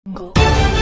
Go.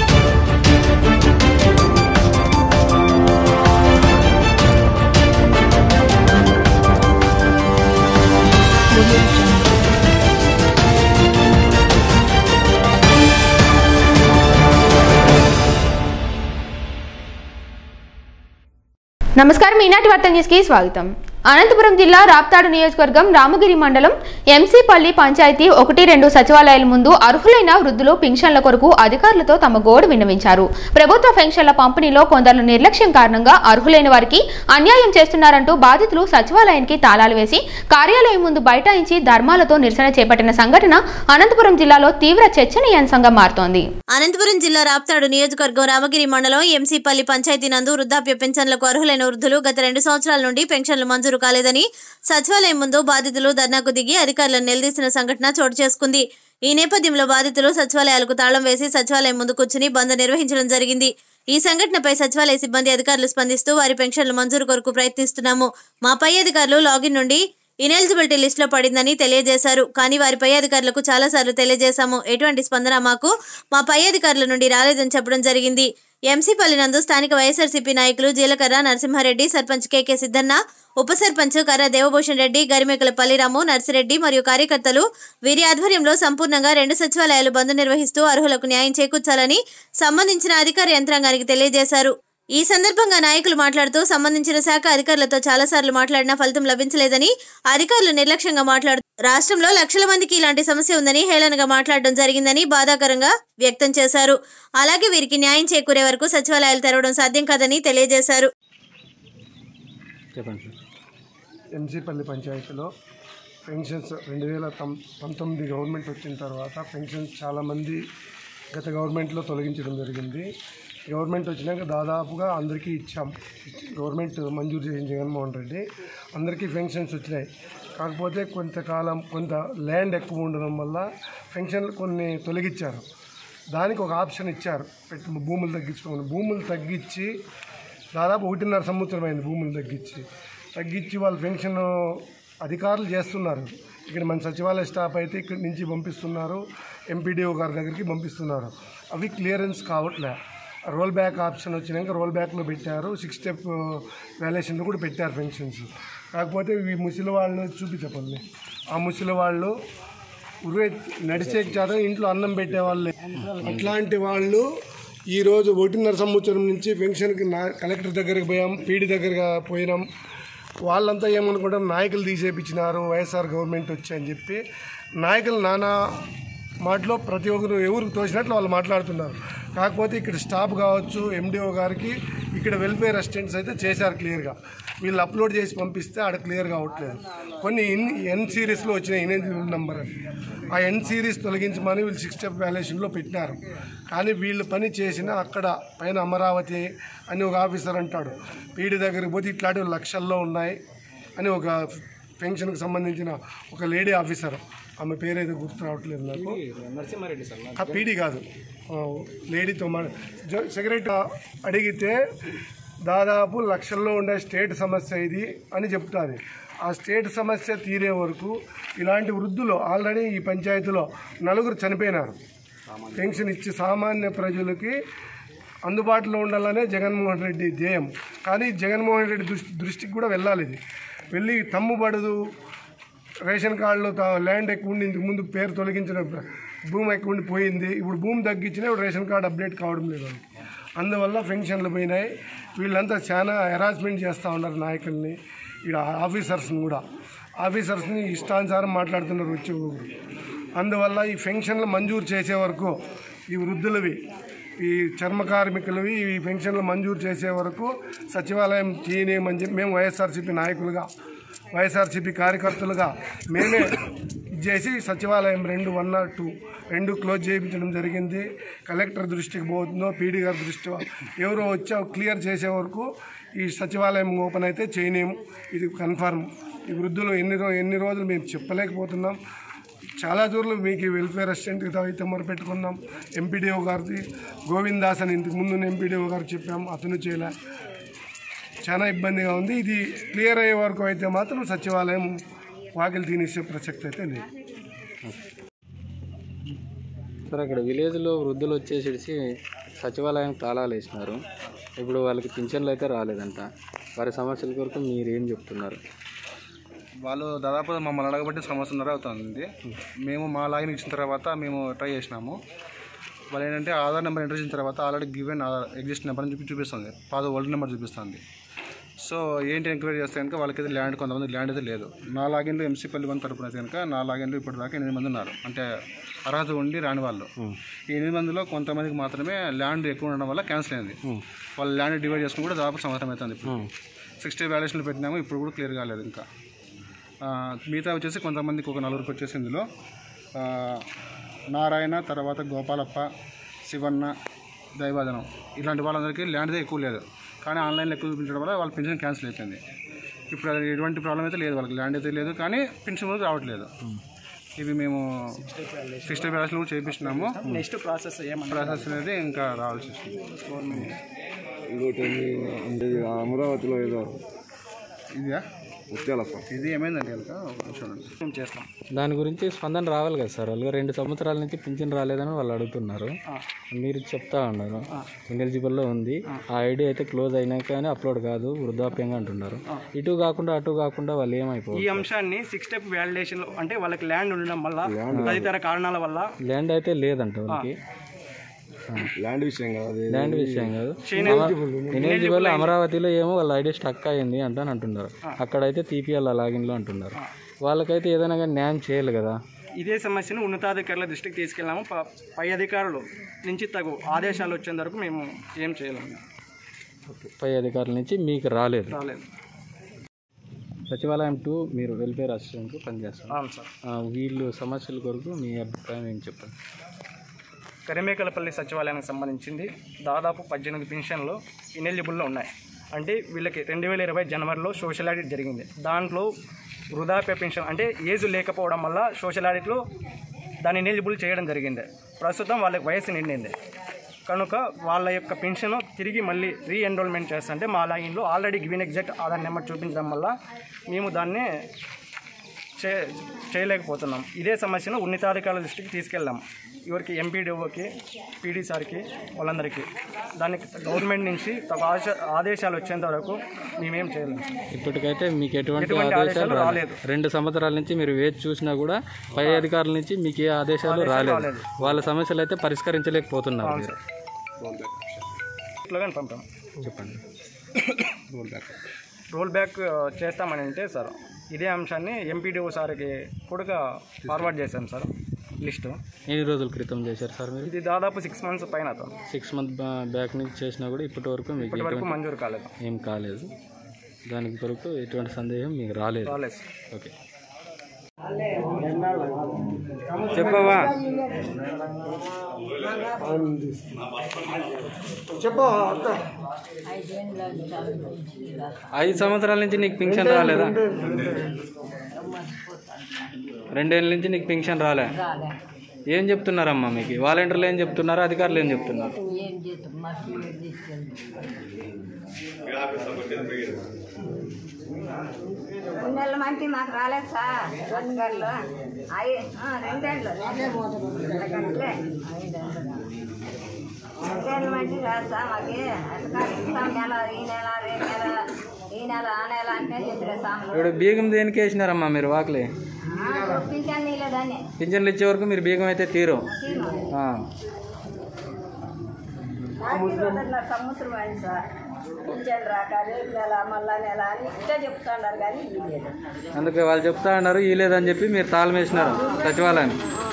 నమస్కారం ఈనాటి వార్త న్యూస్కి స్వాగతం అనంతపురం జిల్లా రాప్తాడు నియోజకవర్గం రామగిరి మండలం ఎంసీపల్లి పంచాయతీ ఒకటి రెండు సచివాలయాల ముందు అర్హులైన వృద్ధులు పింఛన్ల కొరకు అధికారులతో తమ గోడు విన్నవించారు ప్రభుత్వ పెన్షన్ల పంపిణీలో కొందరు నిర్లక్ష్యం కారణంగా అర్హులైన వారికి అన్యాయం చేస్తున్నారంటూ బాధితులు సచివాలయానికి తాళాలు వేసి కార్యాలయం ముందు బైఠాయించి ధర్మాలతో నిరసన చేపట్టిన సంఘటన అనంతపురం జిల్లాలో తీవ్ర చర్చనీయాంశంగా మారుతోంది అనంతపురం జిల్లా రాప్తాడు నియోజకవర్గం రామగిరి మండలం ఎంసీపల్లి పంచాయతీ నందు వృద్ధాప్య పెన్షన్లకు అర్హులైన వృద్ధులు గత రెండు సంవత్సరాల నుండి పెన్షన్లు మంజూరు కాలేదని సచివాలయం ముందు బాధితులు ధర్నాకు దిగి అధికారులను నిలదీసిన సంఘటన చోటు చేసుకుంది ఈ నేపథ్యంలో బాధితులు సచివాలయాలకు తాళం వేసి సచివాలయం ముందు కూర్చుని బంద్ నిర్వహించడం జరిగింది ఈ సంఘటనపై సచివాలయ సిబ్బంది అధికారులు స్పందిస్తూ వారి పెన్షన్ల మంజూరు కొరకు ప్రయత్నిస్తున్నాము మా పై అధికారులు లాగిన్ నుండి ఇనెలిజిబిలిటీ లిస్టులో పడిందని తెలియజేశారు కానీ వారి పై అధికారులకు చాలాసార్లు తెలియజేశాము ఎటువంటి స్పందన మాకు మా పై అధికారుల నుండి రాలేదని చెప్పడం జరిగింది ఎంసీపల్లి నందు స్థానిక వైఎస్ఆర్సీపీ నాయకులు జీలకర్ర నరసింహారెడ్డి సర్పంచ్ కేకే సిద్ధన్న ఉప సర్పంచ్ కర్ర దేవభూషణ్ రెడ్డి గరిమేకల పల్లిరాము నర్సిరెడ్డి మరియు కార్యకర్తలు వీరి ఆధ్వర్యంలో సంపూర్ణంగా రెండు సచివాలయాలు బంద్ నిర్వహిస్తూ అర్హులకు న్యాయం చేకూర్చాలని సంబంధించిన అధికార యంత్రాంగానికి తెలియజేశారు ఈ సందర్భంగా నాయకులు మాట్లాడుతూ సంబంధించిన శాఖ అధికారులతో చాలాసార్లు మాట్లాడినా ఫలితం లభించలేదని అధికారులు నిర్లక్ష్యంగా మాట్లాడుతూ రాష్ట్రంలో లక్షల మందికి ఇలాంటి సమస్య ఉందని హేళనగా మాట్లాడడం జరిగిందని బాధాకరంగా వ్యక్తం చేశారు అలాగే వీరికి న్యాయం చేకూరే వరకు సచివాలయాలు తెరవడం సాధ్యం కాదని తెలియజేశారు చెప్పండి సార్ ఎంసీపల్లి పంచాయతీలో పెన్షన్స్ రెండు వేల తొం పంతొమ్మిది గవర్నమెంట్ వచ్చిన తర్వాత పెన్షన్స్ చాలామంది గత గవర్నమెంట్లో తొలగించడం జరిగింది గవర్నమెంట్ వచ్చినాక దాదాపుగా అందరికీ ఇచ్చాం ఇచ్చి- గవర్నమెంట్ మంజూరు చేసిన జగన్మోహన్ రెడ్డి అందరికీ పెన్షన్స్ వచ్చినాయి కాకపోతే కొంతకాలం కొంత ల్యాండ్ ఎక్కువ ఉండడం వల్ల పెన్షన్లు కొన్ని తొలగించారు దానికి ఒక ఆప్షన్ ఇచ్చారు పెట్టి భూములు తగ్గించుకోమని భూములు తగ్గించి దాదాపు ఒకటిన్నర సంవత్సరం అయింది భూములు తగ్గించి తగ్గించి వాళ్ళు పెన్షన్ అధికారులు చేస్తున్నారు ఇక్కడ మన సచివాలయ స్టాఫ్ అయితే ఇక్కడి నుంచి పంపిస్తున్నారు ఎంపీడీఓ గారి దగ్గరికి పంపిస్తున్నారు అవి క్లియరెన్స్ కావట్లే రోల్ బ్యాక్ ఆప్షన్ వచ్చినాక రోల్ బ్యాక్లో పెట్టారు సిక్స్ స్టెప్ వాల్యుయేషన్లో కూడా పెట్టారు పెన్షన్స్ కాకపోతే ఈ ముసలి వాళ్ళు చూపించపల్లి ఆ ముసలి వాళ్ళు ఉరే నడిచే చేత ఇంట్లో అన్నం పెట్టేవాళ్ళే అట్లాంటి వాళ్ళు ఈరోజు ఒకటిన్నర సంవత్సరం నుంచి పెన్షన్కి నా కలెక్టర్ దగ్గరికి పోయాం పీడి దగ్గరగా పోయినాం వాళ్ళంతా ఏమనుకుంటారు నాయకులు తీసేపించినారు వైఎస్ఆర్ గవర్నమెంట్ వచ్చి అని చెప్పి నాయకులు నానా మాటలో ప్రతి ఒక్కరు ఎవరు తోచినట్లు వాళ్ళు మాట్లాడుతున్నారు కాకపోతే ఇక్కడ స్టాఫ్ కావచ్చు ఎండిఓ గారికి ఇక్కడ వెల్ఫేర్ అసిస్టెంట్స్ అయితే చేశారు క్లియర్గా వీళ్ళు అప్లోడ్ చేసి పంపిస్తే ఆడ క్లియర్గా అవట్లేదు కొన్ని ఇన్ ఎన్ సిరీస్లో వచ్చిన ఇనెలిజిబుల్ నెంబర్ అని ఆ ఎన్ సిరీస్ తొలగించమని వీళ్ళు సిక్స్ స్టెప్ వాల్యుయేషన్లో పెట్టినారు కానీ వీళ్ళు పని చేసిన అక్కడ పైన అమరావతి అని ఒక ఆఫీసర్ అంటాడు పీడి దగ్గరికి పోతే ఇట్లాంటివి లక్షల్లో ఉన్నాయి అని ఒక పెన్షన్కి సంబంధించిన ఒక లేడీ ఆఫీసర్ ఆమె పేరేదో గుర్తు రావట్లేదు నాకు నరసింహారెడ్డి సార్ ఆ పీడి కాదు ఆ, లేడీతో మా జో- సిగరెట్ అడిగితే దాదాపు లక్షల్లో ఉండే స్టేట్ సమస్య ఇది అని చెప్తుంది ఆ స్టేట్ సమస్య తీరే వరకు ఇలాంటి వృద్ధులు ఆల్రెడీ ఈ పంచాయతీలో నలుగురు చనిపోయినారు పెన్షన్ ఇచ్చి సామాన్య ప్రజలకి అందుబాటులో ఉండాలనే జగన్మోహన్ రెడ్డి ధ్యేయం కానీ జగన్మోహన్ రెడ్డి దృష్టి దృష్టికి కూడా వెళ్ళాలి ఇది వెళ్ళి తమ్ముబడదు రేషన్ కార్డులో తా- ల్యాండ్ ఎక్కువ ఉండి ఇంతకు ముందు పేరు తొలగించిన భూమి ఎక్కువ ఉండి పోయింది ఇప్పుడు భూమి తగ్గించినా ఇప్పుడు రేషన్ కార్డు అప్డేట్ కావడం లేదు వాళ్ళకి. అందువల్ల పెన్షన్లు పోయినాయి వీళ్ళంతా చాలా హెరాస్మెంట్ చేస్తూ ఉన్నారు నాయకుల్ని ఇక్కడ ఆఫీసర్స్ని కూడా ఆఫీసర్స్ని ఇష్టానుసారం మాట్లాడుతున్నారు వచ్చి ఒక్కొక్కరు. అందువల్ల ఈ పెన్షన్లు మంజూరు చేసే వరకు ఈ వృద్ధులవి ఈ చర్మ కార్మికులవి ఈ పెన్షన్లు మంజూరు చేసే వరకు సచివాలయం తీయనేమని చెప్పి మేము వైఎస్ఆర్సీపీ నాయకులుగా వైఎస్ఆర్సీపీ కార్యకర్తలుగా మేమే ఇది చేసి సచివాలయం రెండు వన్ నాట్ టూ రెండు క్లోజ్ చేయించడం జరిగింది కలెక్టర్ దృష్టికి పోతుందో పీడీ గారి దృష్టి ఎవరో వచ్చి క్లియర్ చేసే వరకు ఈ సచివాలయం ఓపెన్ అయితే చేయలేము ఇది కన్ఫర్మ్ ఈ వృద్ధులు ఎన్ని రో ఎన్ని రోజులు మేము చెప్పలేకపోతున్నాం చాలా దూరంలో మీకు వెల్ఫేర్ అసిస్టెంట్కి అయితే మొరపెట్టుకున్నాం ఎంపీడీఓ గారిది గోవింద్ దాస్ అని ఇంతకు ముందు ఎంపీడీఓ గారు చెప్పాం అతను చేయలే చాలా ఇబ్బందిగా ఉంది ఇది క్లియర్ అయ్యే వరకు అయితే మాత్రం సచివాలయం వాకిలు తీనిచ్చే ప్రసక్తి అయితే లేదు సార్ అక్కడ విలేజ్లో వృద్ధులు వచ్చేసేసి సచివాలయం తాళాలు వేసినారు ఇప్పుడు వాళ్ళకి పింఛన్లు అయితే రాలేదంట వారి సమస్యల కొరకు మీరు ఏం చెప్తున్నారు వాళ్ళు దాదాపు మమ్మల్ని అడగబట్టి సంవత్సరంన్నర అవుతుంది మేము మా లాగిన్ ఇచ్చిన తర్వాత మేము ట్రై చేసినాము వాళ్ళు ఏంటంటే ఆధార్ నెంబర్ ఎంటర్ చేసిన తర్వాత ఆల్రెడీ గివెన్ ఎగ్జిస్ట్ నెంబర్ అని చెప్పి చూపిస్తుంది పాత ఓల్డ్ నెంబర్ చూపిస్తుంది సో ఏంటి ఎంక్వైరీ చేస్తే కనుక వాళ్ళకైతే ల్యాండ్ కొంతమంది ల్యాండ్ అయితే లేదు నా లాగిన్లో ఎంసీపల్లి వన్ తరపున అయితే కనుక నా లాగిన్లో ఇప్పటిదాకా ఎనిమిది మంది ఉన్నారు అంటే అర్హత ఉండి రాని వాళ్ళు ఈ ఎనిమిది మందిలో కొంతమందికి మాత్రమే ల్యాండ్ ఎక్కువ ఉండడం వల్ల క్యాన్సిల్ అయింది వాళ్ళు ల్యాండ్ డివైడ్ చేసుకుని కూడా దాదాపు సంవత్సరం అవుతుంది ఇప్పుడు సిక్స్టీ వ్యాల్యుయేషన్లు పెట్టినాము ఇప్పుడు కూడా క్లియర్ కాలేదు ఇంకా ఆ, మిగతా వచ్చేసి కొంతమందికి ఒక నలుగురికి వచ్చేసి ఇందులో ఆ, నారాయణ తర్వాత గోపాలప్ప శివన్న దైవాదనం ఇలాంటి వాళ్ళందరికీ ల్యాండ్దే ఎక్కువ లేదు కానీ ఆన్లైన్లో ఎక్కువ చూపించడం వల్ల వాళ్ళ పెన్షన్ క్యాన్సిల్ అయిపోయింది ఇప్పుడు అది ఎటువంటి ప్రాబ్లం అయితే లేదు వాళ్ళకి ల్యాండ్ అయితే లేదు కానీ పెన్షన్ కూడా రావట్లేదు ఇవి మేము సిక్స్టీ బ్యాలెన్స్లు కూడా చేయించినాము నెక్స్ట్ ప్రాసెస్ ఏమన్నా ప్రాసెస్ అనేది ఇంకా రావాల్సి వస్తుంది ఇంకోటి ఏంది, అమరావతిలో ఏదో ఇదా ముత్యాలప్ప ఇది ఏమైందండి కనుక చూడండి మేము చేస్తాం దాని గురించి స్పందన రావాలి కదా సార్ వాళ్ళు రెండు సంవత్సరాల నుంచి పింఛన్ రాలేదని వాళ్ళు అడుగుతున్నారు మీరు చెప్తా ఉన్నారు ఎలిజిబుల్లో ఉంది ఆ ఐడి అయితే క్లోజ్ అయినాక కానీ అప్లోడ్ కాదు వృద్ధాప్యంగా అంటున్నారు ఇటు కాకుండా అటు కాకుండా వాళ్ళు ఈ ఏమైపోవాలి అంశాన్ని సిక్స్ స్టెప్ వ్యాలిడేషన్ అంటే వాళ్ళకి ల్యాండ్ ఉండడం వల్ల తదితర కారణాల వల్ల ల్యాండ్ అయితే లేదంట వాళ్ళకి ల్యాండ్ విషయం కాదు అది ల్యాండ్ విషయం కాదు ఎలిజిబుల్ అమరావతిలో ఏమో వాళ్ళ ఐడి స్టక్ అయింది అంటే అని అంటున్నారు అక్కడైతే తీపిఎల్ లాగిన్లో అంటున్నారు వాళ్ళకైతే ఏదైనా కానీ న్యాయం చేయాలి కదా ఇదే సమస్యను ఉన్నతాధికారుల దృష్టికి తీసుకెళ్ళాము ప- పై అధికారులు నుంచి తగు ఆదేశాలు వచ్చేంత వరకు మేము ఏం చేయలేము పై అధికారుల నుంచి మీకు రాలేదు రాలేదు సచివాలయం టూ మీరు వెల్ఫేర్ అసిస్టెంట్ పనిచేస్తారు అవును సార్ ఆ, వీళ్ళు సమస్యల కొరకు మీ అభిప్రాయం ఏం చెప్పండి కరిమేకలపల్లి సచివాలయానికి సంబంధించింది దాదాపు పద్దెనిమిది పెన్షన్లు ఇనెలిజిబుల్లో ఉన్నాయి అంటే వీళ్ళకి రెండు వేల ఇరవై జనవరిలో సోషల్ ఆడిట్ జరిగింది దాంట్లో వృధాప్య పెన్షన్ అంటే ఏజ్ లేకపోవడం వల్ల సోషల్ ఆడిట్లో దాన్ని ఇనెలిజిబుల్ చేయడం జరిగింది ప్రస్తుతం వాళ్ళకి వయసు నిండింది కనుక వాళ్ళ యొక్క పెన్షన్ తిరిగి మళ్ళీ రీ ఎన్రోల్మెంట్ చేస్తుంటే మా లాగిన్లో already given exact Aadhaar number చూపించడం వల్ల మేము దాన్ని చే చేయలేకపోతున్నాం ఇదే సమస్యను ఉన్నతాధికారుల దృష్టికి తీసుకెళ్ళాం ఎవరికి ఎంపీడీఓకి పీడీ సార్కి వాళ్ళందరికీ దానికి గవర్నమెంట్ నుంచి తగు ఆశ- ఆదేశాలు వచ్చేంత వరకు మేమేం చేయలేము ఇప్పటికైతే మీకు ఎటువంటి ఎటువంటి ఆదేశాలు ఆదేశాలు రాలేదు రెండు సంవత్సరాల నుంచి మీరు వేచి చూసినా కూడా పై అధికారుల నుంచి మీకు ఏ ఆదేశాలు రాలేదు రాలేదు. వాళ్ళ సమస్యలు అయితే పరిష్కరించలేకపోతున్నారు మీరు ఇట్లా కానీ పంపాం చెప్పండి రోల్ బ్యాక్ ఆ, చేస్తామని అంటే సార్ ఇదే అంశాన్ని ఎంపీడీఓ సార్కి కూడా ఫార్వర్డ్ చేశాం సార్ లిస్టు ఎన్ని రోజుల క్రితం చేశారు సార్ మీరు ఇది దాదాపు సిక్స్ మంత్స్ పైన అవుతుంది. సిక్స్ మంత్ బ్యాక్ నుంచి చేసినా కూడా ఇప్పటి వరకు మీకు ఇప్పటి వరకు ఎటువంటి మంజూరు కాలేదు ఏం కాలేదు దానికి కొరకు ఎటువంటి సందేహం మీకు రాలేదు రాలేదు సార్ ఓకే చెప్పవా ఐదు సంవత్సరాల నుంచి నీకు పింఛన్ రాలేదా రెండేళ్ళ నుంచి నీకు పింఛన్ రాలే ఏం చెప్తున్నారమ్మా మీకు వాలంటీర్లు ఏం చెప్తున్నారు అధికారులు ఏం చెప్తున్నారు నెల మంది మాకు రాలేదు సార్ అధికారులు అయి ఆ, రెండేళ్ళు గంటలే రెండేళ్ళు మంది కాదు సార్ మాకు అధికారులు ఇస్తాం నెల ఈ నెల రేపు నెల ఈ నెల ఆ నెల అంటే చెప్పారు సాములు ఇప్పుడు బీగం దేనికి వేసినారమ్మా మీరు వాకలే పింఛన్ నీళ్ళదాన్ని పింఛన్లు ఇచ్చే వరకు మీరు బీగం అయితే తీరు ఆ. సంవత్సరం అయింది సార్ పింఛన్ రాక రేపు నెల మళ్ళా నెల అని ఇట్టే చెప్తున్నారు కానీ ఇవ్వలేదు అందుకే వాళ్ళు చెప్తా ఉన్నారు ఈ లేదని చెప్పి మీరు తాళం వేసినారు సచివాలయం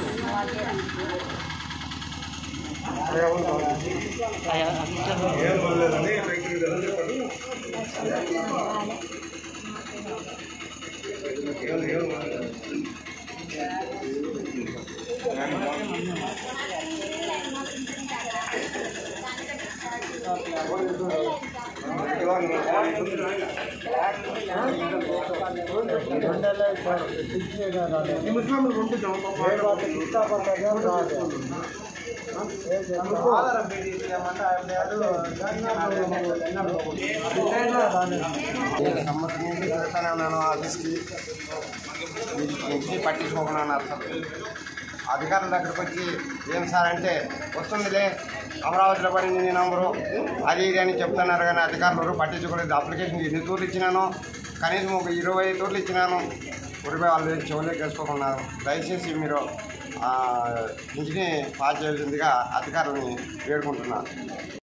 సంవత్సరం నుంచి తిరుగుతానే ఉన్నాను ఆఫీస్కి పట్టించుకోకుండా అధికారుల దగ్గరకు వచ్చి ఏం సార్ అంటే వస్తుందిలే అమరావతిలో పడింది నీ నంబరు అది ఇది అని చెప్తున్నారు కానీ అధికారులు ఎవరు పట్టించుకోలేదు అప్లికేషన్ ఎన్ని తూర్లు ఇచ్చినాను కనీసం ఒక ఇరవై తూర్లు ఇచ్చినాను ఊరిపై వాళ్ళు చెవులే కేసుకోకున్నారు దయచేసి మీరు ఆ, ఇంటిని పాస్ చేయాల్సిందిగా అధికారులని వేడుకుంటున్నాను